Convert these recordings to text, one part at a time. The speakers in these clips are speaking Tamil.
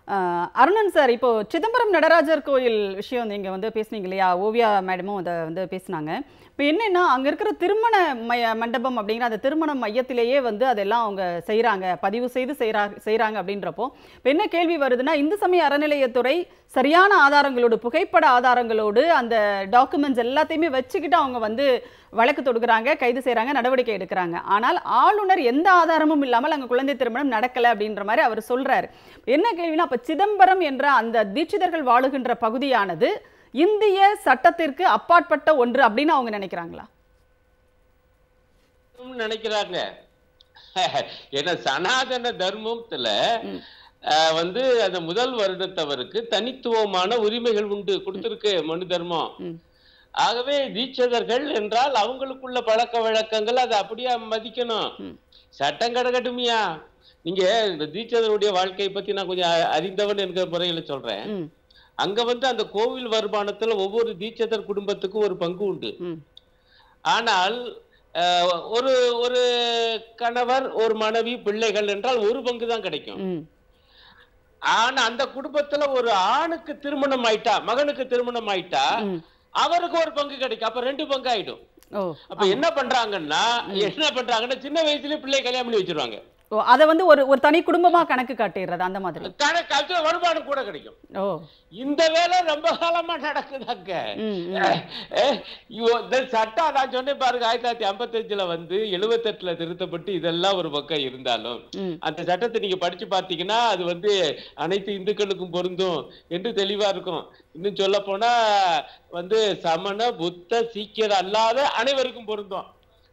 ஆஹ் அருணன் சார் இப்போ சிதம்பரம் நடராஜர் கோயில் விஷயம் நீங்க வந்து பேசுனீங்க இல்லையா ஓவியா மேடமும் அதை வந்து பேசுனாங்க இப்போ என்னன்னா அங்க இருக்கிற திருமண மைய மண்டபம் அப்படிங்கிற அந்த திருமண மையத்திலேயே வந்து அதெல்லாம் அவங்க செய்றாங்க பதிவு செய்து செய்றா செய்றாங்க அப்படின்றப்போ இப்போ என்ன கேள்வி வருதுன்னா இந்து சமய அறநிலையத்துறை சரியான ஆதாரங்களோடு புகைப்பட ஆதாரங்களோடு அந்த டாக்குமெண்ட்ஸ் எல்லாத்தையுமே வச்சுக்கிட்டு அவங்க வந்து வழக்கு தொடுக்குறாங்க கைது செய்றாங்க நடவடிக்கை எடுக்கிறாங்க ஆனால் ஆளுநர் எந்த ஆதாரமும் இல்லாமல் அங்க குழந்தை திருமணம் நடக்கல அப்படின்ற மாதிரி அவர் சொல்றாரு என்ன கேள்வினா அப்ப சிதம்பரம் என்ற அந்த தீட்சிதர்கள் வாழுகின்ற பகுதியானது இந்திய சட்டத்திற்கு அப்பாற்பட்ட ஒன்று அப்படின்னு அவங்க நினைக்கிறாங்களா ம் நினைக்கிறாங்க ஏன்னா சனாதன தர்மத்துல அஹ், வந்து அந்த முதல் வருடத்தவருக்கு தனித்துவமான உரிமைகள் உண்டு கொடுத்திருக்கு மனு தர்மம் ம். ஆகவே தீட்சிதர்கள் என்றால் அவங்களுக்குள்ள பழக்க வழக்கங்கள் அதை அப்படியே மதிக்கணும் ம். சட்டம் கிடக்கட்டுமியா நீங்க இந்த தீட்சிதருடைய வாழ்க்கையை பத்தி நான் கொஞ்சம் அ- அறிந்தவன் என்கிற முறையில சொல்றேன் ம் அங்க வந்து அந்த கோவில் வருமானத்துல ஒவ்வொரு தீட்சிதர் குடும்பத்துக்கும் ஒரு பங்கு உண்டு ம் ஆனால் அஹ், ஒரு ஒரு கணவர் ஒரு மனைவி பிள்ளைகள் என்றால் ஒரு பங்கு தான் கிடைக்கும் ம் ஆனா அந்த குடும்பத்துல ஒரு ஆணுக்கு திருமணம் ஆயிட்டா மகனுக்கு திருமணம் ஆயிட்டா ம். அவருக்கு ஒரு பங்கு கிடைக்கும் அப்ப ரெண்டு பங்கு ஆயிடும் ஓ அப்ப என்ன பண்றாங்கன்னா என்ன பண்றாங்கன்னா சின்ன வயசுலயே பிள்ளை கல்யாணம் பண்ணி வச்சிருவாங்க ஓ அதை வந்து ஒரு ஒரு தனி குடும்பமா கணக்கு காட்டிடுறது அந்த மாதிரி கணக்கு அது வருமானம் கூட கிடைக்கும் ஓ இந்த வேலை ரொம்ப காலமா நடக்குதாங்க ம் ம் அஹ், இவ- இந்த சட்டம் நான் சொன்னேன் பாருங்க ஆயிரத்தி தொள்ளாயிரத்தி ஐம்பத்தஞ்சுல வந்து எழுபத்தெட்டுல திருத்தப்பட்டு இதெல்லாம் ஒரு பக்கம் இருந்தாலும் ம் அந்த சட்டத்தை நீங்க படிச்சு பார்த்தீங்கன்னா அது வந்து அனைத்து இந்துக்களுக்கும் பொருந்தும் என்று தெளிவா இருக்கும் இன்னும் சொல்ல போனா வந்து சமண புத்த சீக்கியர் அல்லாத அனைவருக்கும் பொருந்தும்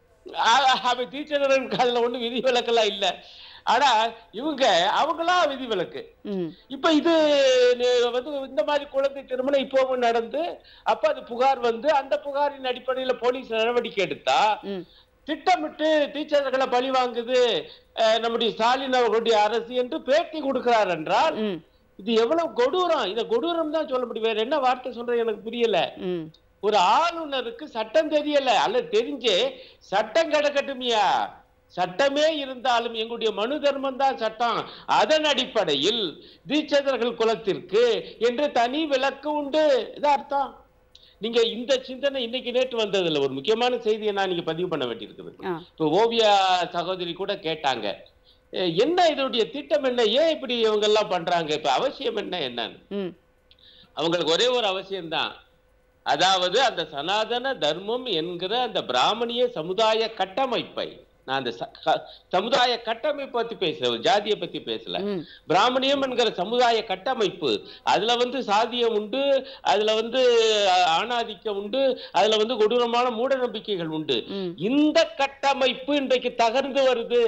அவ டீச்சருக்கு அதுல ஒண்ணும் விதிவிலக்கெல்லாம் இல்ல ஆனா இவங்க அவங்களா விதிவிலக்கு ம் இப்ப இது நே- வந்து இந்த மாதிரி குழந்தை திருமணம் இப்பவும் நடந்து அப்ப அது புகார் வந்து அந்த புகாரின் அடிப்படையில போலீஸ் நடவடிக்கை எடுத்தா ம் திட்டமிட்டு டீச்சர்களை பழி வாங்குது அஹ், நம்முடைய ஸ்டாலின் அவர்களுடைய அரசு என்று பேட்டி கொடுக்கிறார் என்றால் ம் இது எவ்வளவு கொடூரம் இத கொடூரம் தான் சொல்ல முடியும் வேற என்ன வார்த்தை சொல்றது எனக்கு புரியல ம் ஒரு ஆளுநருக்கு சட்டம் தெரியல அல்ல தெரிஞ்சே சட்டம் கிடக்கட்டுமியா சட்டமே இருந்தாலும் எங்களுடைய மனு தர்மம் தான் சட்டம் அதன் அடிப்படையில் தீட்சிதர்கள் குலத்திற்கு என்று தனி விலக்கு உண்டு இது அர்த்தம் நீங்க இந்த சிந்தனை இன்னைக்கு நேற்று வந்ததுல ஒரு முக்கியமான செய்தியை நான் நீங்க பதிவு பண்ண வேண்டியிருக்குது ஆ இப்போ ஓவியா சகோதரி கூட கேட்டாங்க அஹ் என்ன இதனுடைய திட்டம் என்ன ஏன் இப்படி இவங்க எல்லாம் பண்றாங்க இப்ப அவசியம் என்ன என்னன்னு ம் அவங்களுக்கு ஒரே ஒரு அவசியம்தான் அதாவது அந்த சனாதன தர்மம் என்கிற அந்த பிராமணிய சமுதாய கட்டமைப்பை நான் அந்த ச- க- சமுதாய கட்டமைப்பை பத்தி பேசல ஜாதியை பத்தி பேசல ம் பிராமணியம் என்கிற சமுதாய கட்டமைப்பு அதுல வந்து சாதியம் உண்டு அதுல வந்து அஹ், ஆணாதிக்கம் உண்டு அதுல வந்து கொடூரமான மூட நம்பிக்கைகள் உண்டு ம் இந்த கட்டமைப்பு இன்றைக்கு தகர்ந்து வருது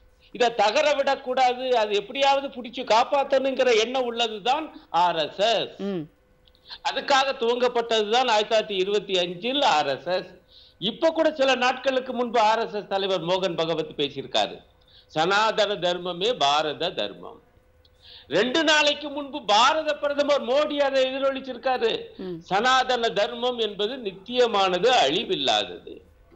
இத தகர விடக்கூடாது அது எப்படியாவது பிடிச்சு காப்பாத்தணுங்கிற எண்ணம் உள்ளதுதான் ஆர்எஸ்எஸ் ம் அதுக்காக துவங்கப்பட்டதுதான் ஆயிரத்தி தொள்ளாயிரத்தி இருபத்தி அஞ்சில் ஆர்எஸ்எஸ் இப்ப கூட சில நாட்களுக்கு முன்பு ஆர்எஸ்எஸ் தலைவர் மோகன் பகவத் பேசியிருக்காரு சனாதன தர்மமே பாரத தர்மம் ரெண்டு நாளைக்கு முன்பு பாரத பிரதமர் மோடி அதை எதிரொலிச்சிருக்காரு ம் சனாதன தர்மம் என்பது நித்தியமானது அழிவில்லாதது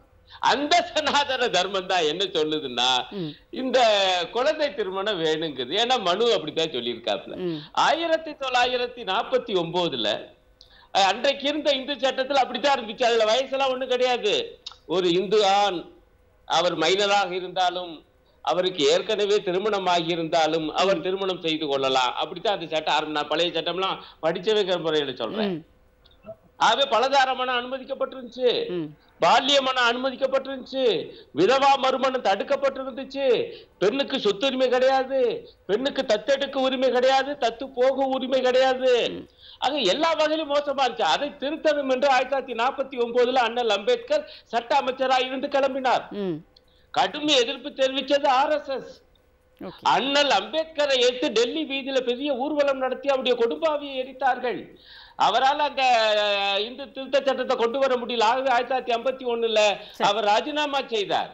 அந்த சனாதன தர்மம் தான் என்ன சொல்லுதுன்னா ம் இந்த குழந்தை திருமணம் வேணுங்குது ஏன்னா மனு அப்படித்தான் சொல்லியிருக்காப்புல ம் ஆயிரத்தி தொள்ளாயிரத்தி நாற்பத்தி ஒன்பதுல அஹ், அன்றைக்கு இருந்த இந்து சட்டத்துல அப்படித்தான் இருந்துச்சு அதுல வயசெல்லாம் ஒண்ணும் கிடையாது ஒரு இந்து ஆண் அவர் மைனராக இருந்தாலும் அவருக்கு ஏற்கனவே திருமணம் ஆகியிருந்தாலும் அவர் திருமணம் செய்து கொள்ளலாம் அப்படித்தான் அந்த சட்டம் ஆரம்பி- நான் பழைய சட்டம்லாம் படிச்ச வைக்கிற முறையில சொல்றேன் ம் ஆகவே பலதாரமான அனுமதிக்கப்பட்டிருந்துச்சு ம் பால்யமனம் அனுமதிக்கப்பட்டிருந்துச்சு விதவா மறுமணம் தடுக்கப்பட்டிருந்துச்சு பெண்ணுக்கு சொத்துரிமை கிடையாது பெண்ணுக்கு தத்தெடுக்க உரிமை கிடையாது தத்து போக உரிமை கிடையாது ஆக எல்லா வகையிலும் மோசமா இருந்துச்சு அதை திருத்தணும் என்று ஆயிரத்தி தொள்ளாயிரத்தி நாற்பத்தி ஒன்பதுல அண்ணல் அம்பேத்கர் சட்ட அமைச்சராக இருந்து கிளம்பினார் ம் கடும் எதிர்ப்பு தெரிவிச்சது ஆர்எஸ்எஸ் ஓகே அண்ணல் அம்பேத்கரை ஏற்று டெல்லி வீதியில பெரிய ஊர்வலம் நடத்தி அவருடைய கொடும்பாவியை எரித்தார்கள் அவரால் அந்த அஹ், இந்து திருத்த சட்டத்தை கொண்டு வர முடியல ஆகவே ஆயிரத்தி தொள்ளாயிரத்தி ஐம்பத்தி ஒண்ணுல சரி. அவர் ராஜினாமா செய்தார்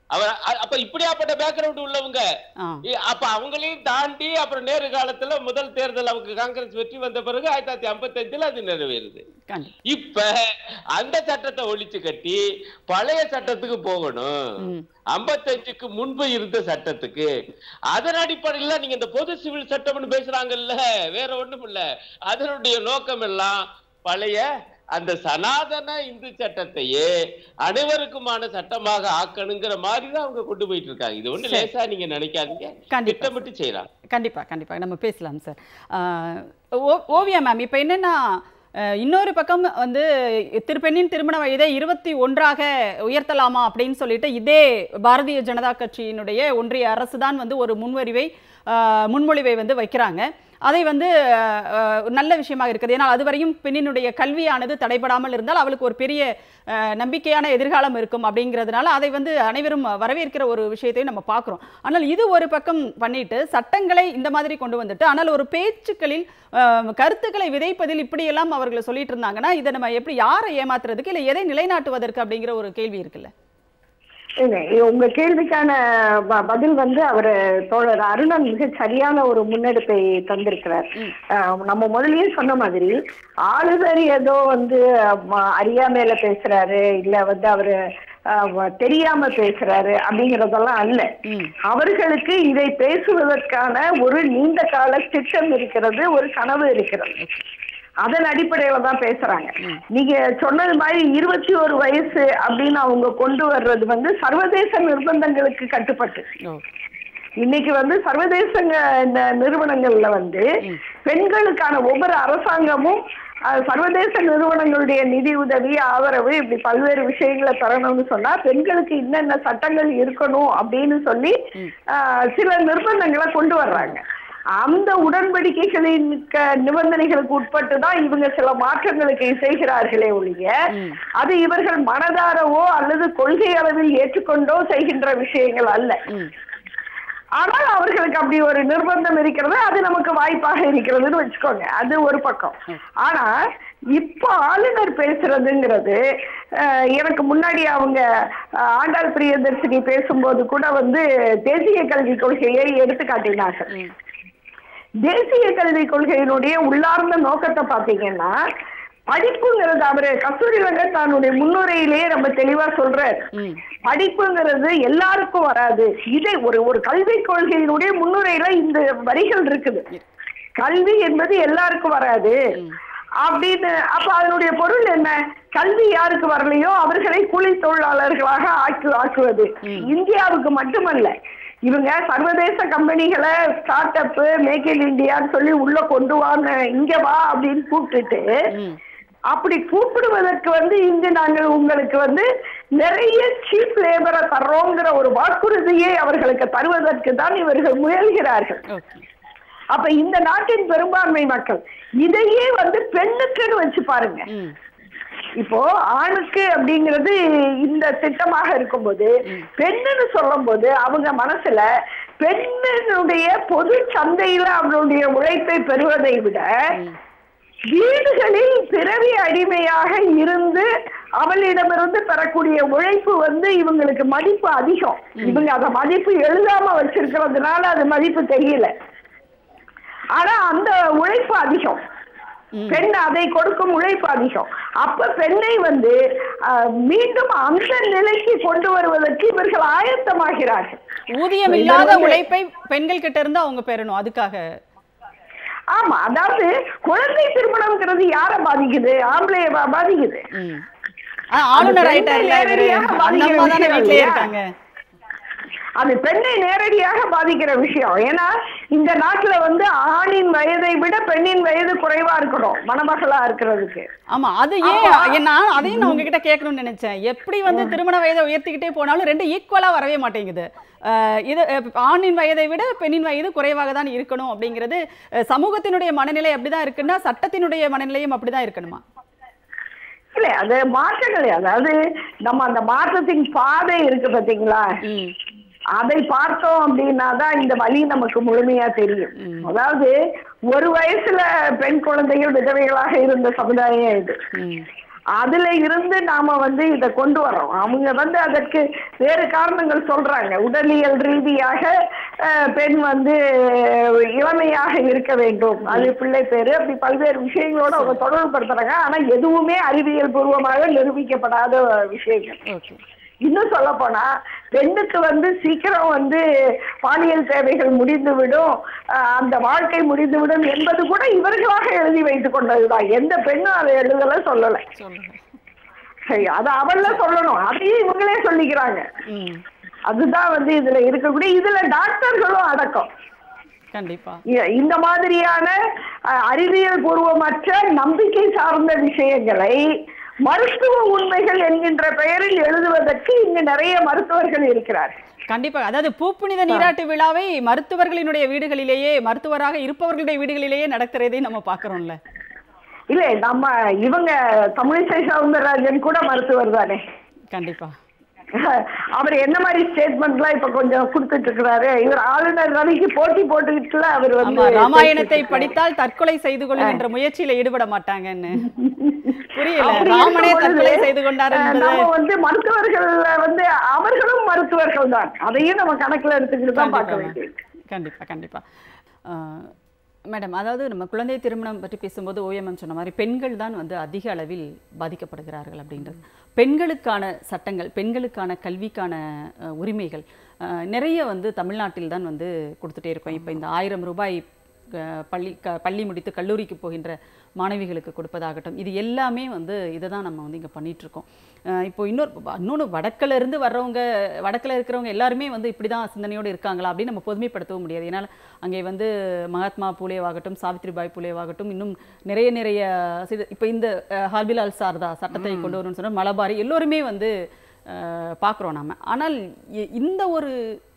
அவர் அ- அப்ப இப்படியாப்பட்ட பேக்ரவுண்ட் உள்ளவங்க ஆ இ- அப்ப அவங்களையும் தாண்டி அப்புறம் நேரு காலத்துல முதல் தேர்தல் அவங்க காங்கிரஸ் வெற்றி வந்த பிறகு ஆயிரத்தி தொள்ளாயிரத்தி ஐம்பத்தஞ்சுல அது நிறைவேறுது கண்டிப்பா இப்ப அந்த சட்டத்தை ஒழிச்சு கட்டி பழைய சட்டத்துக்கு போகணும் ம். ஐம்பத்தஞ்சுக்கு முன்பு இருந்த சட்டத்துக்கு அதன் அடிப்படையில நீங்க இந்த பொது சிவில் சட்டம்னு பேசுறாங்கல்ல வேற ஒண்ணும் இல்ல அதனுடைய நோக்கம் எல்லாம் பழைய அந்த சனாதன இந்து சட்டத்தையே அனைவருக்குமான சட்டமாக ஆக்கணுங்கிற மாதிரி தான் அவங்க கொண்டு போயிட்டு இருக்காங்க இது ஒண்ணு சரி. லேசா நீங்க நினைக்காதீங்க கண்டிப்பா. திட்டமிட்டு செய்யலாம் கண்டிப்பா கண்டிப்பா நம்ம பேசலாம் சார் ஆஹ் ஓ- ஓவியா மேம் இப்போ என்னன்னா அஹ், இன்னொரு பக்கம் வந்து திருப்பெண்ணின் திருமண வயதை இருபத்தி ஒன்றாக உயர்த்தலாமா அப்படின்னு சொல்லிட்டு இதே பாரதிய ஜனதா கட்சியினுடைய ஒன்றிய அரசு தான் வந்து ஒரு முன்வரிவை ஆஹ், முன்மொழிவை வந்து வைக்கிறாங்க அதை வந்து அஹ், ஒரு நல்ல விஷயமாக இருக்குது ஏன்னா அதுவரையும் பெண்ணினுடைய கல்வியானது தடைபடாமல் இருந்தால் அவளுக்கு ஒரு பெரிய அஹ், நம்பிக்கையான எதிர்காலம் இருக்கும் அப்படிங்கிறதுனால அதை வந்து அனைவரும் வரவேற்கிற ஒரு விஷயத்தையும் நம்ம பார்க்குறோம் ஆனால் இது ஒரு பக்கம் பண்ணிட்டு சட்டங்களை இந்த மாதிரி கொண்டு வந்துட்டு ஆனால் ஒரு பேச்சுக்களில் அஹ், கருத்துக்களை விதைப்பதில் இப்படியெல்லாம் அவர்கள் சொல்லிட்டு இருந்தாங்கன்னா இதை நம்ம எப்படி யாரை ஏமாத்துறதுக்கு இல்லை எதை நிலைநாட்டுவதற்கு அப்படிங்கிற ஒரு கேள்வி இருக்குல்ல இல்ல, உங்க கேள்விக்கான ப- பதில் வந்து அவர் தோழர் அருணன் மிக சரியான ஒரு முன்னெடுப்பை தந்திருக்கிறார் அஹ் நம்ம முதல்லயே சொன்ன மாதிரி ஆளுநர் ஏதோ வந்து ம- அறியாமையில பேசுறாரு இல்ல வந்து அவரு அஹ், வ- தெரியாம பேசுறாரு அப்படிங்கறதெல்லாம் அல்ல ம் அவர்களுக்கு இதை பேசுவதற்கான ஒரு நீண்ட கால திட்டம் இருக்கிறது ஒரு கனவு இருக்கிறது அதன் அடிப்படையில தான் பேசுறாங்க நீங்க சொன்னது மாதிரி இருபத்தி ஒரு வயசு அப்படின்னு அவங்க கொண்டு வர்றது வந்து சர்வதேச நிர்பந்தங்களுக்கு கட்டுப்பட்டு ஓ இன்னைக்கு வந்து சர்வதேச ந- இந்த நிறுவனங்கள்ல வந்து பெண்களுக்கான ஒவ்வொரு அரசாங்கமும் அஹ், சர்வதேச நிறுவனங்களுடைய நிதி உதவி ஆதரவு இப்படி பல்வேறு விஷயங்களை தரணும்னு சொன்னா பெண்களுக்கு என்னென்ன சட்டங்கள் இருக்கணும் அப்படின்னு சொல்லி அஹ், சில நிர்பந்தங்களை கொண்டு வர்றாங்க அந்த உடன்படிக்கைகளின் க- நிபந்தனைகளுக்கு உட்பட்டு தான் இவங்க சில மாற்றங்களுக்கு செய்கிறார்களே ஒழிய அது இவர்கள் மனதாரவோ அல்லது கொள்கை அளவில் ஏற்றுக்கொண்டோ செய்கின்ற விஷயங்கள் அல்ல ம் ஆனால் அவர்களுக்கு அப்படி ஒரு நிர்பந்தம் இருக்கிறது அது நமக்கு வாய்ப்பாக இருக்கிறதுன்னு வச்சுக்கோங்க அது ஒரு பக்கம் ஆனா இப்போ ஆளுநர் பேசுறதுங்கிறது அஹ், எனக்கு முன்னாடி அவங்க அஹ், ஆண்டாள் பிரியதர்சினி பேசும்போது கூட வந்து தேசிய கல்விக் கொள்கையை எடுத்து காட்டினார்கள் ம் தேசிய கல்விக் கொள்கையினுடைய உள்ளார்ந்த நோக்கத்தை பாத்தீங்கன்னா படிப்புங்கிறது அவரு கஸ்தூரிரங்க தன்னுடைய முன்னுரையிலேயே ரொம்ப தெளிவா சொல்றாரு ம் படிப்புங்கிறது எல்லாருக்கும் வராது இதை ஒரு ஒரு கல்விக் கொள்கையினுடைய முன்னுரையில இந்த வரிகள் இருக்குது கல்வி என்பது எல்லாருக்கும் வராது அப்படின்னு அப்ப அதனுடைய பொருள் என்ன கல்வி யாருக்கு வரலையோ அவர்களை கூலி தொழிலாளர்களாக ஆக்கு ஆக்குவது இந்தியாவுக்கு மட்டுமல்ல இவங்க சர்வதேச கம்பெனிகளை ஸ்டார்ட் அப் மேக் இன் இந்தியான்னு சொல்லி உள்ள கொண்டு வாங்க இங்க வா அப்படின்னு கூப்பிட்டுட்டு ம் அப்படி கூப்பிடுவதற்கு வந்து இங்கு நாங்கள் உங்களுக்கு வந்து நிறைய சீப் லேபரை தர்றோங்கிற ஒரு வாக்குறுதியை அவர்களுக்கு தருவதற்கு தான் இவர்கள் முயல்கிறார்கள் ஓகே அப்ப இந்த நாட்டின் பெரும்பான்மை மக்கள் இதையே வந்து பெண்ணுக்குன்னு வச்சு பாருங்க ம் இப்போ ஆணுக்கு அப்படிங்கிறது இந்த திட்டமாக இருக்கும்போது பெண்ணுன்னு சொல்லும்போது அவங்க மனசுல பெண்ணினுடைய பொது சந்தையில அவளுடைய உழைப்பை பெறுவதை விட வீடுகளில் பிறவி அடிமையாக இருந்து அவளிடமிருந்து பெறக்கூடிய உழைப்பு வந்து இவங்களுக்கு மதிப்பு அதிகம் இவங்க அத மதிப்பு எழுதாம வச்சிருக்கிறதுனால அது மதிப்பு தெரியல ஆனா அந்த உழைப்பு அதிகம் பெண் அதை கொடுக்கும் உழைப்பு அதிகம் அப்ப பெண்ணை வந்து அஹ், மீண்டும் அந்த நிலைக்கு கொண்டு வருவதற்கு இவர்கள் ஆயத்தமாகிறார்கள் ஊதியம் இல்லாத உழைப்பை பெண்கள் கிட்ட இருந்து அவங்க பெறணும் அதுக்காக ஆமா அதாவது குழந்தை திருமணம்ங்கிறது யார பாதிக்குது ஆம்பளைய பா- பாதிக்குது ம் ஆ, ஆளுநர் அது ஆயிட்டார்ல இவரு நேரடியாக அந்த பாதிக்கிற அம்மா தானே விஷயம் வீட்லயே இல்லையா? இருக்காங்க அது பெண்ணை நேரடியாக பாதிக்கிற விஷயம் ஏன்னா இந்த நாட்டுல வந்து ஆணின் வயதை விட பெண்ணின் வயது குறைவா இருக்கணும் மணமகளா இருக்கிறதுக்கு ஆமா அது ஏன் ஏன் நான் அதையும் நான் உங்ககிட்ட கேட்கணும்னு நினைச்சேன் எப்படி வந்து திருமண வயதை உயர்த்திக்கிட்டே போனாலும் ரெண்டு ஈக்குவலா வரவே மாட்டேங்குது அஹ் இது அஹ் ஆணின் வயதை விட பெண்ணின் வயது குறைவாக தான் இருக்கணும் அப்படிங்கிறது அஹ் சமூகத்தினுடைய மனநிலை அப்படிதான் இருக்குன்னா சட்டத்தினுடைய மனநிலையும் அப்படிதான் இருக்கணுமா இல்ல அது மாற்றங்கள் அதாவது நம்ம அந்த மாற்றத்தின் பாதை இருக்கு பாத்தீங்களா ம் அதை பார்த்தோம் அப்படின்னா தான் இந்த வழி நமக்கு முழுமையா தெரியும் அதாவது ஒரு வயசுல பெண் குழந்தைகள் விதவைகளாக இருந்த சமுதாயம் இது ம் அதுல இருந்து நாம வந்து இதை கொண்டு வர்றோம் அவங்க வந்து அதற்கு வேறு காரணங்கள் சொல்றாங்க உடலியல் ரீதியாக அஹ், பெண் வந்து இளமையாக இருக்க வேண்டும் அது பிள்ளை பேரு அப்படி பல்வேறு விஷயங்களோட அவங்க தொடர்பு படுத்துறாங்க ஆனா எதுவுமே அறிவியல் பூர்வமாக நிரூபிக்கப்படாத விஷயங்கள் ஓகே இன்னும் சொல்ல போனா பெண்ணுக்கு வந்து சீக்கிரம் வந்து பாலியல் தேவைகள் முடிந்துவிடும் அஹ் அந்த வாழ்க்கை முடிந்துவிடும் என்பது கூட இவர்களாக எழுதி வைத்துக் கொண்டதுதான் எந்த பெண்ணும் அதை எழுதல சொல்லல சொல்லுங்க சரி அதை அவள்ல சொல்லணும் அதையும் இவங்களே சொல்லிக்கிறாங்க ம் அதுதான் வந்து இதுல இருக்கக்கூடிய இதுல டாக்டர்களும் அடக்கம் கண்டிப்பா இ- இந்த மாதிரியான அஹ், அறிவியல் பூர்வமற்ற நம்பிக்கை சார்ந்த விஷயங்களை மருத்துவ உண்மைகள் என்கின்ற பெயரில் எழுதுவதற்கு இங்கு நிறைய மருத்துவர்கள் இருக்கிறார்கள் கண்டிப்பா அதாவது பூப்புனித நீராட்டு விழாவை மருத்துவர்களினுடைய வீடுகளிலேயே மருத்துவராக இருப்பவர்களுடைய வீடுகளிலேயே நடக்கிறதை நம்ம பார்க்கறோம்ல இல்ல நம்ம இவங்க தமிழிசை சவுந்தரராஜன் கூட மருத்துவர் தானே கண்டிப்பா அவர் என்ன மாதிரி ஸ்டேட்மெண்ட்லாம் இப்ப கொஞ்சம் கொடுத்துட்டு இருக்கிறாரு இவர் ஆளுநர் ரவிக்கு போட்டி போட்டுக்கிட்டுல அவர் வந்து ஆமா ராமாயணத்தை பேசிட்டு இருக்காரு. படித்தால் தற்கொலை செய்து கொள்ளுகின்ற முயற்சியில ஈடுபட மாட்டாங்கன்னு புரியல அப்படி ராமனே இருக்கும் தற்கொலை பொழுது, செய்து கொண்டார் அஹ், என்பது நம்ம வந்து மருத்துவர்கள் வந்து அவர்களும் மருத்துவர்கள் தான் அதையும் நம்ம கணக்குல எடுத்துக்கிட்டு தான் பார்க்க கண்டிப்பா வேண்டியது கண்டிப்பா கண்டிப்பா ஆஹ், மேடம் அதாவது நம்ம குழந்தை திருமணம் பற்றி பேசும்போது ஓஎம்எம் சொன்ன மாதிரி பெண்கள் தான் வந்து அதிக அளவில் பாதிக்கப்படுகிறார்கள் அப்படின்றது பெண்களுக்கான சட்டங்கள் பெண்களுக்கான கல்விக்கான அஹ், உரிமைகள் அஹ், நிறைய வந்து தமிழ்நாட்டில் தான் வந்து கொடுத்துட்டே இருக்கோம் இப்போ இந்த ஆயிரம் ரூபாய் அஹ், பள்ளி க பள்ளி முடித்து கல்லூரிக்கு போகின்ற மாணவிகளுக்கு கொடுப்பதாகட்டும் இது எல்லாமே வந்து இதை தான் நம்ம வந்து இங்கே பண்ணிகிட்ருக்கோம் இப்போ இன்னொரு இன்னொன்று வடக்கில் இருந்து வர்றவங்க வடக்கில் இருக்கிறவங்க எல்லாருமே வந்து இப்படி தான் சிந்தனையோடு இருக்காங்களா அப்படின்னு நம்ம பொதுமைப்படுத்தவும் முடியாது ஏன்னால் அங்கே வந்து மகாத்மா பூலேவாகட்டும் சாவித்ரிபாய் பூலேவாகட்டும் இன்னும் நிறைய நிறைய இப்போ இந்த அஹ், ஹார்பிலால் சாரதா சட்டத்தை கொண்டு வரணும்னு சொன்னால் மலபாரி எல்லோருமே வந்து பார்க்குறோம் நாம ஆனால் இ- இந்த ஒரு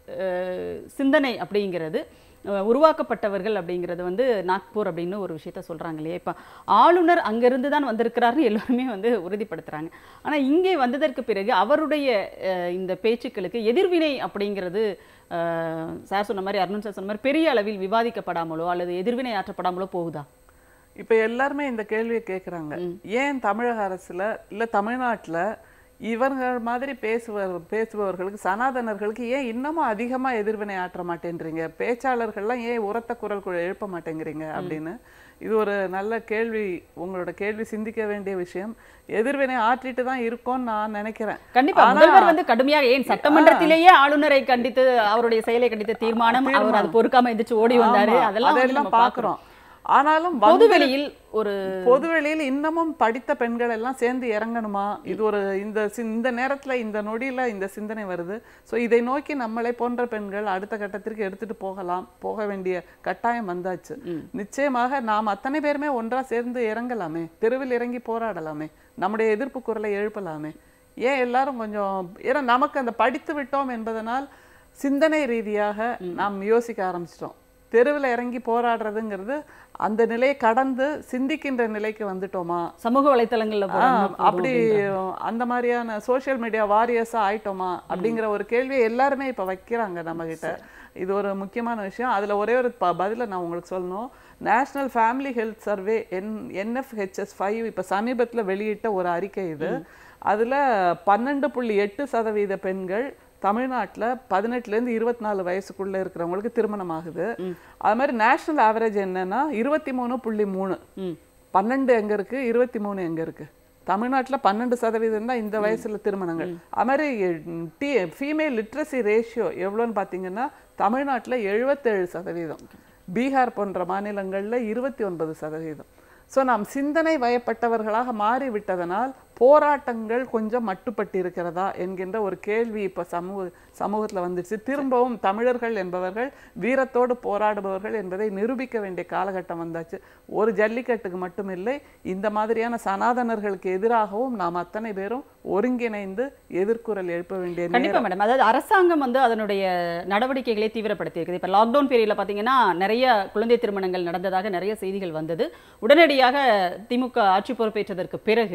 அஹ், சிந்தனை அப்படிங்கிறது அஹ், உருவாக்கப்பட்டவர்கள் அப்படிங்கிறது வந்து நாக்பூர் அப்படின்னு ஒரு விஷயத்த சொல்கிறாங்க இல்லையா இப்போ ஆளுநர் அங்கேருந்து தான் வந்திருக்கிறாருன்னு எல்லோருமே வந்து உறுதிப்படுத்துகிறாங்க ஆனால் இங்கே வந்ததற்கு பிறகு அவருடைய அஹ், இந்த பேச்சுக்களுக்கு எதிர்வினை அப்படிங்கிறது அஹ், சார் சொன்ன மாதிரி அருண் சார் சொன்ன மாதிரி பெரிய அளவில் விவாதிக்கப்படாமலோ அல்லது எதிர்வினை ஆற்றப்படாமலோ போகுதா இப்ப எல்லாருமே இந்த கேள்வியை கேக்குறாங்க ஏன் தமிழக அரசுல இல்ல தமிழ்நாட்டுல இவர்கள் மாதிரி பேசுவர் பேசுபவர்களுக்கு சனாதனர்களுக்கு ஏன் இன்னமும் அதிகமா எதிர்வினை ஆற்ற மாட்டேன்றீங்க பேச்சாளர்கள்லாம் ஏன் உரத்த குரல் கு- எழுப்ப மாட்டேங்கிறீங்க அப்படின்னு இது ஒரு நல்ல கேள்வி உங்களோட கேள்வி சிந்திக்க வேண்டிய விஷயம் எதிர்வினை ஆற்றிட்டு தான் இருக்கோம்னு நான் நினைக்கிறேன் கண்டிப்பா ஆனா- முதல்வர் வந்து கடுமையாக ஏன் சட்டமன்றத்திலேயே ஆளுநரை கண்டித்து அவருடைய செயலை கண்டித்த தீர்மானம் அவர் அது பொறுக்காம எந்திரிச்சு ஓடி வந்தாரு ஆமா, அதெல்லாம் வந்து அதெல்லாம் நம்ம பார்க்கிறோம் பாக்குறோம் ஆனாலும் வந்து- பொதுவெளியில் ஒரு பொதுவெளியில் இன்னமும் படித்த பெண்கள் எல்லாம் சேர்ந்து இறங்கணுமா இது ஒரு இந்த சி- இந்த நேரத்துல இந்த நொடியில இந்த சிந்தனை வருது சோ இதை நோக்கி நம்மளை போன்ற பெண்கள் அடுத்த கட்டத்திற்கு எடுத்துட்டு போகலாம் போக வேண்டிய கட்டாயம் வந்தாச்சு நிச்சயமாக நாம் அத்தனை பேருமே ஒன்றா சேர்ந்து இறங்கலாமே தெருவில் இறங்கி போராடலாமே நம்முடைய எதிர்ப்பு குரலை எழுப்பலாமே ஏன் எல்லாரும் கொஞ்சம் ஏன்னா நமக்கு அந்த படித்து விட்டோம் என்பதனால் சிந்தனை ரீதியாக நாம் யோசிக்க ஆரம்பிச்சிட்டோம் தெருவில் இறங்கி போராடுறதுங்கிறது அந்த நிலையை கடந்து சிந்திக்கின்ற நிலைக்கு வந்துட்டோமா சமூக வலைத்தளங்கள்ல ஆ, போறாங்க அப்படி அந்த மாதிரியான சோஷியல் மீடியா வாரியர்ஸா ஆயிட்டோமா அப்படிங்கிற ஒரு கேள்வியை எல்லாருமே இப்ப வைக்கிறாங்க நம்ம கிட்ட இது ஒரு முக்கியமான விஷயம் அதுல ஒரே ஒரு ப- பதில நான் உங்களுக்கு சொல்லணும் நேஷனல் ஃபேமிலி ஹெல்த் சர்வே என் என்எஃப்ஹெச்எஸ் ஃபைவ் இப்போ சமீபத்துல வெளியிட்ட ஒரு அறிக்கை இது அதுல பன்னெண்டு புள்ளி எட்டு சதவீத பெண்கள் தமிழ்நாட்டுல பதினெட்டுல இருந்து இருபத்தி நாலு வயசுக்குள்ள இருக்கிறவங்களுக்கு திருமணம் ஆகுது அது மாதிரி நேஷனல் ஆவரேஜ் என்னன்னா இருபத்தி மூணு புள்ளி மூணு ம். பன்னெண்டு எங்க இருக்கு இருபத்தி மூணு எங்க இருக்கு தமிழ்நாட்டுல பன்னெண்டு சதவீதம் தான் இந்த வயசுல திருமணங்கள் அது மாதிரி டி ஃபீமேல் லிட்ரஸி ரேஷியோ எவ்வளோன்னு பார்த்தீங்கன்னா தமிழ்நாட்டுல எழுபத்தேழு சதவீதம் பீகார் போன்ற மாநிலங்கள்ல இருபத்தி ஒன்பது சதவீதம் ஸோ நாம் சிந்தனை வயப்பட்டவர்களாக மாறிவிட்டதனால் போராட்டங்கள் கொஞ்சம் மட்டுப்பட்டு இருக்கிறதா என்கின்ற ஒரு கேள்வி இப்போ சமூக சமூகத்துல வந்துடுச்சு திரும்பவும் தமிழர்கள் என்பவர்கள் வீரத்தோடு போராடுபவர்கள் என்பதை நிரூபிக்க வேண்டிய காலகட்டம் வந்தாச்சு ஒரு ஜல்லிக்கட்டுக்கு மட்டுமில்லை இந்த மாதிரியான சனாதனர்களுக்கு எதிராகவும் நாம் அத்தனை பேரும் ஒருங்கிணைந்து எதிர்குரல் எழுப்ப வேண்டிய நேரம் கண்டிப்பா மேடம் அதாவது அரசாங்கம் வந்து அதனுடைய நடவடிக்கைகளை தீவிரப்படுத்தி இருக்குது இப்போ லாக்டவுன் பீரியட்ல பார்த்தீங்கன்னா நிறைய குழந்தை திருமணங்கள் நடந்ததாக நிறைய செய்திகள் வந்தது உடனடியாக திமுக ஆட்சி பொறுப்பேற்றதற்கு பிறகு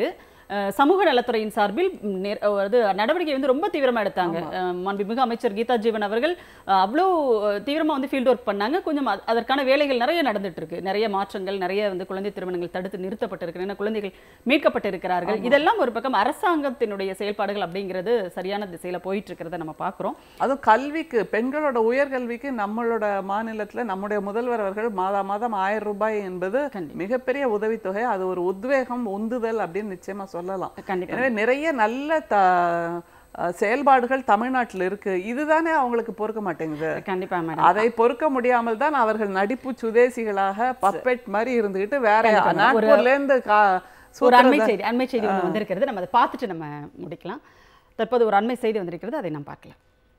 அஹ், சமூக நலத்துறையின் சார்பில் ம், நெ- அது நடவடிக்கை வந்து ரொம்ப தீவிரமா எடுத்தாங்க அஹ், மாண்புமிகு அமைச்சர் கீதா ஜீவன் அவர்கள் அஹ், அவ்வளோ அஹ், தீவிரமா வந்து ஃபீல்ட் ஒர்க் பண்ணாங்க கொஞ்சம் அ- அதற்கான வேலைகள் நிறைய நடந்துட்டு இருக்கு நிறைய மாற்றங்கள் நிறைய வந்து குழந்தை திருமணங்கள் தடுத்து நிறுத்தப்பட்டிருக்கு ஏன்னா குழந்தைகள் மீட்கப்பட்டிருக்கிறார்கள் இதெல்லாம் ஒரு பக்கம் அரசாங்கத்தினுடைய செயல்பாடுகள் அப்படிங்கிறது சரியான திசையில போயிட்டு இருக்கிறத நம்ம பார்க்கிறோம் அதுவும் கல்விக்கு பெண்களோட உயர்கல்விக்கு நம்மளோட மாநிலத்துல நம்முடைய முதல்வர் அவர்கள் மாதா மாதம் ஆயிரம் ரூபாய் என்பது கண்டிப்பா. மிகப்பெரிய உதவித்தொகை அது ஒரு உத்வேகம் உந்துதல் அப்படின்னு நிச்சயமா சொல்லலாம் கண்டிப்பா எனவே நிறைய நல்ல த அஹ் செயல்பாடுகள் தமிழ்நாட்டுல இருக்கு இதுதானே அவங்களுக்கு பொறுக்க மாட்டேங்குது கண்டிப்பா மேடம் அதை பொறுக்க முடியாமல் தான் அவர்கள் நடிப்பு சுதேசிகளாக பப்பெட் மாதிரி இருந்துகிட்டு வேற கண்டிப்பா. ஒரு- நாக்பூர்ல இருந்து கா- ஒரு அண்மை சூத்திரதா- செய்தி அண்மை செய்தி ஒன்று வந்திருக்கிறது நம்ம அதை பார்த்துட்டு நம்ம முடிக்கலாம் தற்போது ஒரு அண்மை செய்தி வந்திருக்கிறது அதை நாம் பார்க்கலாம்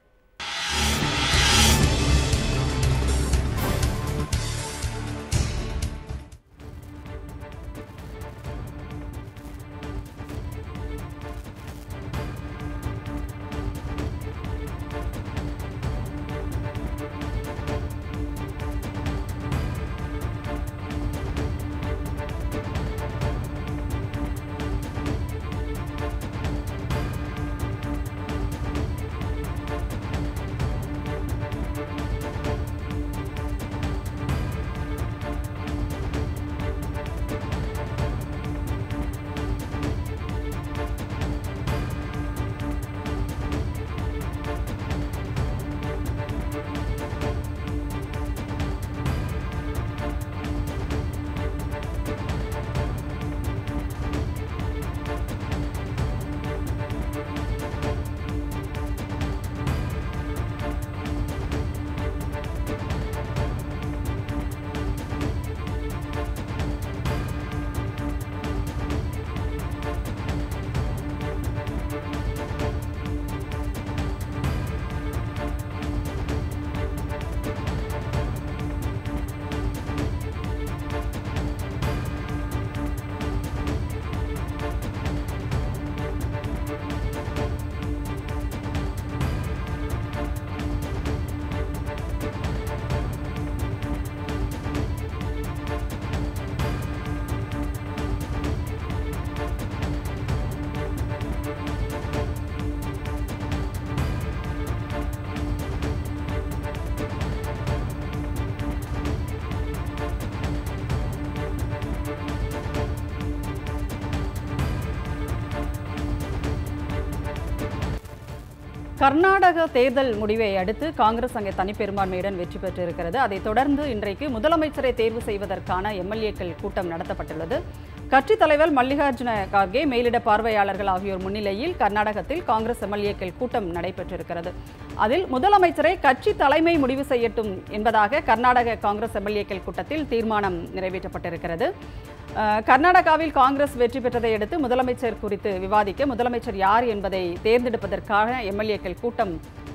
கர்நாடக தேர்தல் முடிவை அடுத்து காங்கிரஸ் அங்கே தனிப்பெரும்பான்மையுடன் வெற்றி பெற்றிருக்கிறது அதைத் தொடர்ந்து இன்றைக்கு முதலமைச்சரை தேர்வு செய்வதற்கான எம்எல்ஏக்கள் கூட்டம் நடத்தப்பட்டுள்ளது கட்சித் தலைவர் மல்லிகார்ஜுன கார்கே மேலிட பார்வையாளர்கள் ஆகியோர் முன்னிலையில் கர்நாடகத்தில் காங்கிரஸ் எம்எல்ஏக்கள் கூட்டம் நடைபெற்றிருக்கிறது அதில் முதலமைச்சரை கட்சி தலைமை முடிவு செய்யட்டும் என்பதாக கர்நாடக காங்கிரஸ் எம்எல்ஏக்கள் கூட்டத்தில் தீர்மானம் நிறைவேற்றப்பட்டிருக்கிறது அஹ், கர்நாடகாவில் காங்கிரஸ் வெற்றி பெற்றதை அடுத்து முதலமைச்சர் குறித்து விவாதிக்க முதலமைச்சர் யார் என்பதை தேர்ந்தெடுப்பதற்காக எம்எல்ஏக்கள் கூட்டம்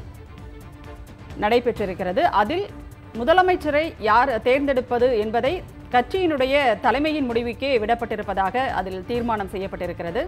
நடைபெற்றிருக்கிறது அதில் முதலமைச்சரை யார் தேர்ந்தெடுப்பது என்பதை கட்சியினுடைய தலைமையின் முடிவுக்கே விடப்பட்டிருப்பதாக அதில் தீர்மானம் செய்யப்பட்டிருக்கிறது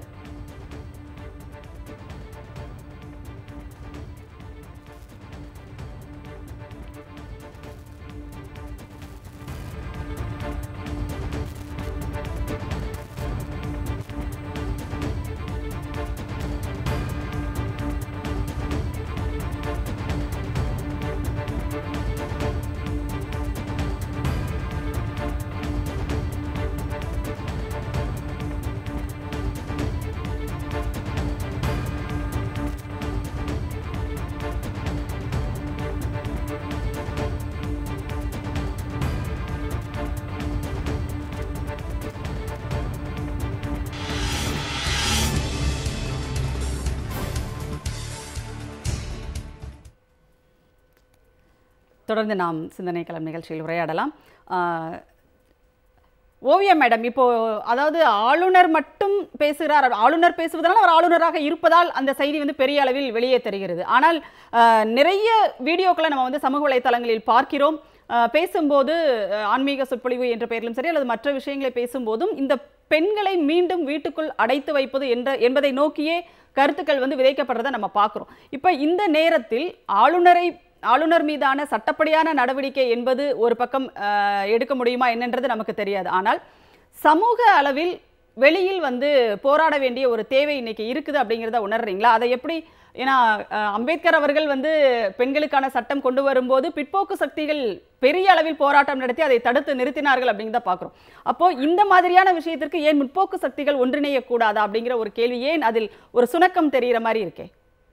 தொடர்ந்து நாம் சிந்தனை களம் நிகழ்ச்சியில் உரையாடலாம் ஆஹ், ஓவியா மேடம் இப்போ அதாவது ஆளுநர் மட்டும் பேசுகிறார் ஆளுநர் பேசுவதனால் அவர் ஆளுநராக இருப்பதால் அந்த செய்தி வந்து பெரிய அளவில் வெளியே தெரிகிறது ஆனால் ஆஹ், நிறைய வீடியோக்களை நம்ம வந்து சமூக வலைத்தளங்களில் பார்க்கிறோம் ஆஹ், பேசும்போது ஆஹ், ஆன்மீக சொற்பொழிவு என்ற பெயரிலும் சரி அல்லது மற்ற விஷயங்களை பேசும்போதும் இந்த பெண்களை மீண்டும் வீட்டுக்குள் அடைத்து வைப்பது என்ற என்பதை நோக்கியே கருத்துக்கள் வந்து விதைக்கப்படுறதை நம்ம பார்க்குறோம் இப்போ இந்த நேரத்தில் ஆளுநரை ஆளுநர் மீதான சட்டப்படியான நடவடிக்கை என்பது ஒரு பக்கம் ஆஹ், எடுக்க முடியுமா என்னன்றது நமக்கு தெரியாது ஆனால் சமூக அளவில் வெளியில் வந்து போராட வேண்டிய ஒரு தேவை இன்னைக்கு இருக்குது அப்படிங்கிறத உணர்றீங்களா அதை எப்படி ஏன்னா அஹ், அம்பேத்கர் அவர்கள் வந்து பெண்களுக்கான சட்டம் கொண்டு வரும்போது பிற்போக்கு சக்திகள் பெரிய அளவில் போராட்டம் நடத்தி அதை தடுத்து நிறுத்தினார்கள் அப்படிங்கிறத பார்க்குறோம் அப்போ இந்த மாதிரியான விஷயத்திற்கு ஏன் முற்போக்கு சக்திகள் ஒன்றிணையக்கூடாதா அப்படிங்கிற ஒரு கேள்வி ஏன் அதில் ஒரு சுணக்கம் தெரிகிற மாதிரி இருக்கே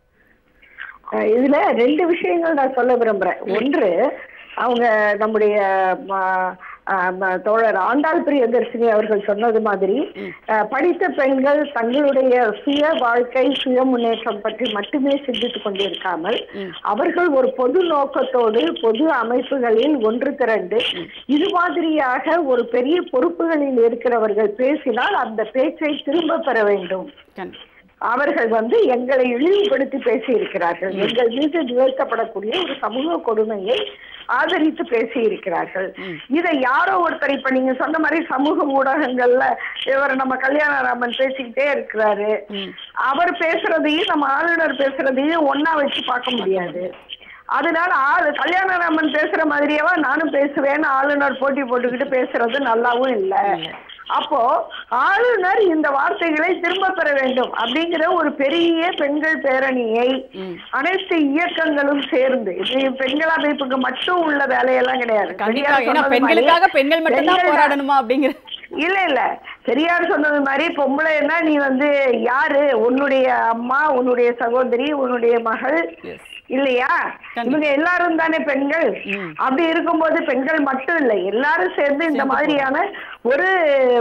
அஹ் இதுல ரெண்டு விஷயங்கள் நான் சொல்ல விரும்புறேன் ஒன்று அவங்க நம்முடைய ம- அஹ் ம- தோழர் ஆண்டாள் பிரியதர்ஷினி அவர்கள் சொன்னது மாதிரி அஹ் படித்த பெண்கள் தங்களுடைய சுய வாழ்க்கை சுய முன்னேற்றம் பற்றி மட்டுமே சிந்தித்துக் கொண்டிருக்காமல் அவர்கள் ஒரு பொது நோக்கத்தோடு பொது அமைப்புகளில் ஒன்று திரண்டு இது மாதிரியாக ஒரு பெரிய பொறுப்புகளில் இருக்கிறவர்கள் பேசினால் அந்த பேச்சை திரும்ப பெற வேண்டும் கண்டி- அவர்கள் வந்து எங்களை இழிவுபடுத்தி பேசியிருக்கிறார்கள் எங்கள் மீது நிகழ்த்தப்படக்கூடிய ஒரு சமூக கொடுமையை ஆதரித்து பேசியிருக்கிறார்கள் இதை யாரோ ஒருத்தர் இப்ப நீங்க சொன்ன மாதிரி சமூக ஊடகங்கள்ல இவர் நம்ம கல்யாணராமன் பேசிக்கிட்டே இருக்கிறாரு அவர் பேசுறதையும் நம்ம ஆளுநர் பேசுறதையும் ஒண்ணா வச்சு பார்க்க முடியாது அதனால ஆளு கல்யாணராமன் பேசுற மாதிரியேவா நானும் பேசுவேன்னு ஆளுநர் போட்டி போட்டுக்கிட்டு பேசுறது நல்லாவும் இல்ல அப்போ ஆளுநர் இந்த வார்த்தைகளை திரும்ப பெற வேண்டும் அப்படிங்கிற ஒரு பெரிய பெண்கள் பேரணியை அனைத்து இயக்கங்களும் சேர்ந்து இது பெண்கள் அமைப்புக்கு மட்டும் உள்ள வேலையெல்லாம் கிடையாது கண்டிப்பாக பெரியார் ஏன்னா சொன்னது மாதிரி பெண்களுக்காக பெண்கள் மட்டும்தான் பெண்கள் தான் போராடணுமா அப்படிங்கிற இல்ல இல்ல பெரியார் சொன்னது மாதிரி பொம்பளைன்னா நீ வந்து யாரு உன்னுடைய அம்மா உன்னுடைய சகோதரி உன்னுடைய மகள் இல்லையா இவங்க எல்லாரும் தானே பெண்கள் அப்படி இருக்கும்போது பெண்கள் மட்டும் இல்லை எல்லாரும் சேர்ந்து இந்த மாதிரியான ஒரு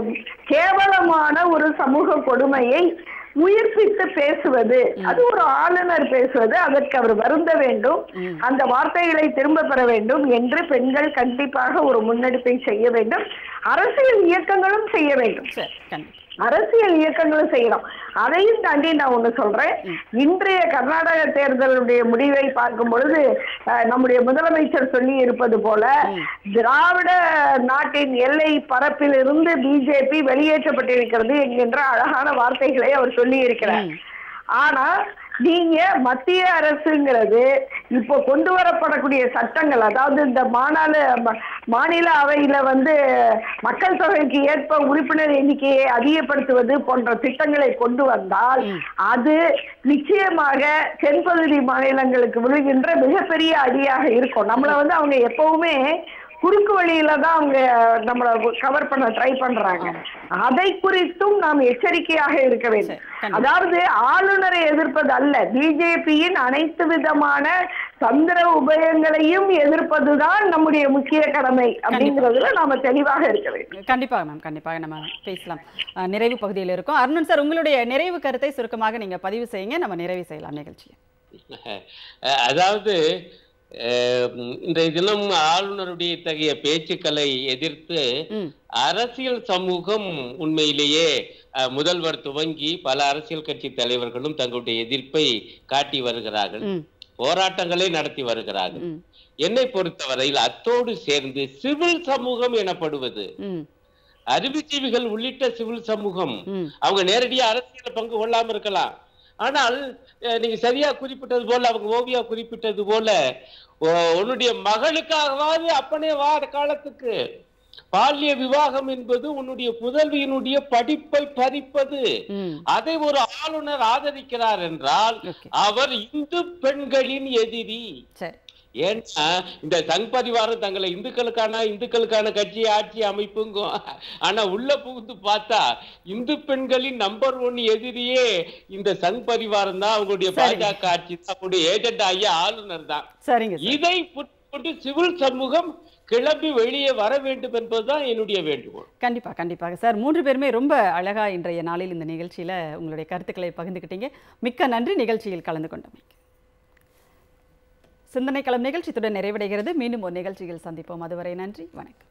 கேவலமான ஒரு சமூக கொடுமையை உயிர்ப்பித்து பேசுவது அது ஒரு ஆளுநர் பேசுவது அதற்கு அவர் வருந்த வேண்டும் அந்த வார்த்தைகளை திரும்ப பெற வேண்டும் என்று பெண்கள் கண்டிப்பாக ஒரு முன்னெடுப்பை செய்ய வேண்டும் அரசியல் இயக்கங்களும் செய்ய வேண்டும் சரி கண்டி அரசியல் இயக்கங்களும் செய்யணும் அதையும் தாண்டி நான் ஒண்ணு சொல்றேன் இன்றைய கர்நாடக தேர்தலுடைய முடிவை பார்க்கும் பொழுது அஹ், நம்முடைய முதலமைச்சர் சொல்லி இருப்பது போல திராவிட நாட்டின் எல்லை பரப்பிலிருந்து பிஜேபி வெளியேற்றப்பட்டிருக்கிறது என்கின்ற அழகான வார்த்தைகளை அவர் சொல்லி இருக்கிறார் ஆனா நீங்க மத்திய அரசுங்கிறது இப்போ கொண்டு வரப்படக்கூடிய சட்டங்கள் அதாவது இந்த மாநாடு ம- மாநில அவையில வந்து மக்கள் தொகைக்கு ஏற்ப உறுப்பினர் எண்ணிக்கையை அதிகப்படுத்துவது போன்ற திட்டங்களை கொண்டு வந்தால் அது நிச்சயமாக தென்பகுதி மாநிலங்களுக்கு விழுகின்ற மிகப்பெரிய அடியாக இருக்கும் நம்மள வந்து அவங்க எப்பவுமே குறுக்கு வழியில தான் அவங்க நம்மள கவர் பண்ண ட்ரை பண்றாங்க அதை குறித்தும் நாம் எச்சரிக்கையாக இருக்க வேண்டும் அதாவது ஆளுநரை எதிர்ப்பது அல்ல பிஜேபியின் அனைத்து விதமான தந்திர உபயங்களையும் எதிர்ப்பதுதான் நம்முடைய முக்கிய கடமை அப்படிங்கிறதுல நாம தெளிவாக இருக்க வேண்டும் கண்டிப்பாக மேம் கண்டிப்பாக நம்ம பேசலாம் அஹ், நிறைவு பகுதியில் இருக்கோம் அருணன் சார் உங்களுடைய நிறைவு கருத்தை சுருக்கமாக நீங்க பதிவு செய்யுங்க நம்ம நிறைவு செய்யலாம் நிகழ்ச்சியை அஹ் அதாவது அஹ் இன்றைய தினம் ஆளுநருடைய இத்தகைய பேச்சுக்களை எதிர்த்து ம் அரசியல் சமூகம் உண்மையிலேயே அஹ், முதல்வர் துவங்கி பல அரசியல் கட்சி தலைவர்களும் தங்களுடைய எதிர்ப்பை காட்டி வருகிறார்கள் ம் போராட்டங்களை நடத்தி வருகிறார்கள் ம் என்னை பொறுத்தவரையில் அத்தோடு சேர்ந்து சிவில் சமூகம் எனப்படுவது ம் அறிவுஜீவிகள் உள்ளிட்ட சிவில் சமூகம் ம் அவங்க நேரடியா அரசியல பங்கு கொள்ளாம இருக்கலாம் ஆனால் அஹ், நீங்க சரியா குறிப்பிட்டது போல அவங்க ஓவியா குறிப்பிட்டது போல உ- உன்னுடைய மகளுக்காகவாது அப்பனே வா காலத்துக்கு பால்ய விவாகம் என்பது உன்னுடைய புதல்வியினுடைய படிப்பை பறிப்பது ம் அதை ஒரு ஆளுநர் ஆதரிக்கிறார் என்றால் ஓகே அவர் இந்து பெண்களின் எதிரி சரி ஏன்னா இந்த சங் பரிவாரம் தங்களை இந்துக்களுக்கான இந்துக்களுக்கான கட்சி ஆட்சி அமைப்புங்கும் ஆனா உள்ள புகுந்து பார்த்தா இந்து பெண்களின் நம்பர் ஒன் எதிரியே இந்த சங் பரிவாரம் தான் அவங்களுடைய சரிங்க. பாஜக ஆட்சி தான் அவங்களுடைய ஏஜென்ட் ஐயா ஆளுநர் தான் சரிங்க சார் இதை புரிந்து சிவில் சமூகம் கிளம்பி வெளியே வர வேண்டும் என்பதுதான் என்னுடைய வேண்டுகோள் கண்டிப்பாக கண்டிப்பாக சார் மூன்று பேருமே ரொம்ப அழகா இன்றைய நாளில் இந்த நிகழ்ச்சியில உங்களுடைய கருத்துக்களை பகிர்ந்துக்கிட்டீங்க மிக்க நன்றி நிகழ்ச்சியில் கலந்து கொண்டமைக்கு சிந்தனை களம் நிகழ்ச்சி இத்துடன் நிறைவடைகிறது மீண்டும் ஒரு நிகழ்ச்சியில் சந்திப்போம் அதுவரை நன்றி வணக்கம்